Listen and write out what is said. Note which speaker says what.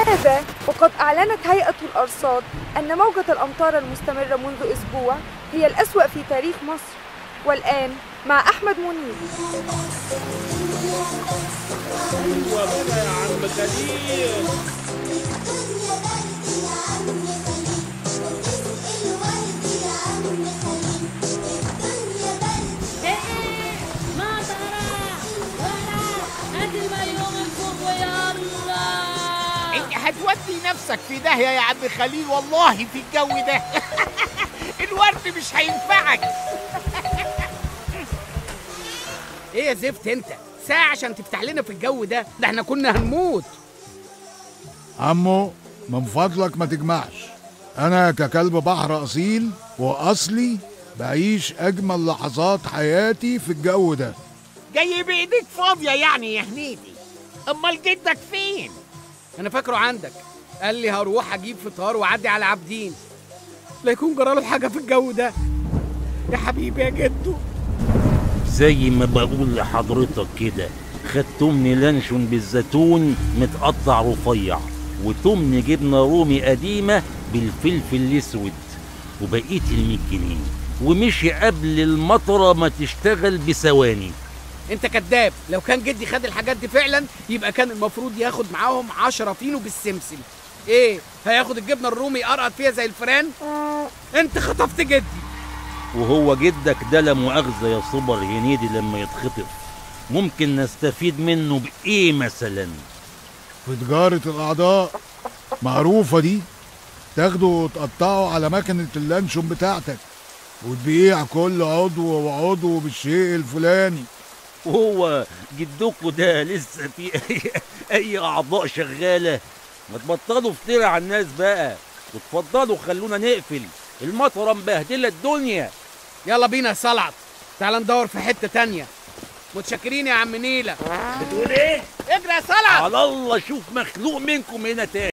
Speaker 1: هذا وقد أعلنت هيئة الأرصاد أن موجة الأمطار المستمرة منذ أسبوع هي الأسوأ في تاريخ مصر والآن مع أحمد منير
Speaker 2: ايوه كده يا عم خليل
Speaker 3: ايه مطرة ولا هات المايوه من فوق ويلا
Speaker 4: انت هتودي نفسك في داهية يا عم خليل والله في الجو ده الورد مش هينفعك ايه يا زفت انت ساعة عشان تفتح لنا في الجو ده ده احنا كنا هنموت
Speaker 5: عمو من فضلك ما تجمعش انا ككلب بحر اصيل واصلي بعيش اجمل لحظات حياتي في الجو ده
Speaker 4: جاي بايديك فاضية يعني يا هنيدي امال جدك فين انا فاكره عندك قال لي هروح اجيب فطار واعدي على عابدين لا يكون جراله حاجة في الجو ده يا حبيبي يا جدو
Speaker 6: زي ما بقول لحضرتك كده خد تمن لانشون بالزيتون متقطع رفيع وتمن جبنه رومي قديمه بالفلفل الاسود وبقيت ال جنيه ومشي قبل المطره ما تشتغل بثواني
Speaker 4: انت كذاب لو كان جدي خد الحاجات دي فعلا يبقى كان المفروض ياخد معاهم 10 فينو بالسمسم ايه هياخد الجبنه الرومي يقرقط فيها زي الفران انت خطفت جدي
Speaker 6: وهو جدك ده لا مؤاخذه يا صبر هنيدي لما يتخطف ممكن نستفيد منه بايه مثلا
Speaker 5: في تجارة الأعضاء معروفة دي تاخده وتقطعه على مكنة اللانشون بتاعتك وتبيع كل عضو وعضو بالشيء الفلاني
Speaker 6: وهو جدكوا ده لسه في اي, أي اعضاء شغاله ما تبطلوا افترا على الناس بقى وتفضلوا خلونا نقفل المطره مبهدله الدنيا
Speaker 4: يلا بينا يا صلعت تعال ندور في حته تانية متشكرين يا عم نيلة
Speaker 6: بتقول ايه
Speaker 4: اجري يا صلعت
Speaker 6: على الله شوف مخلوق منكم هنا تاني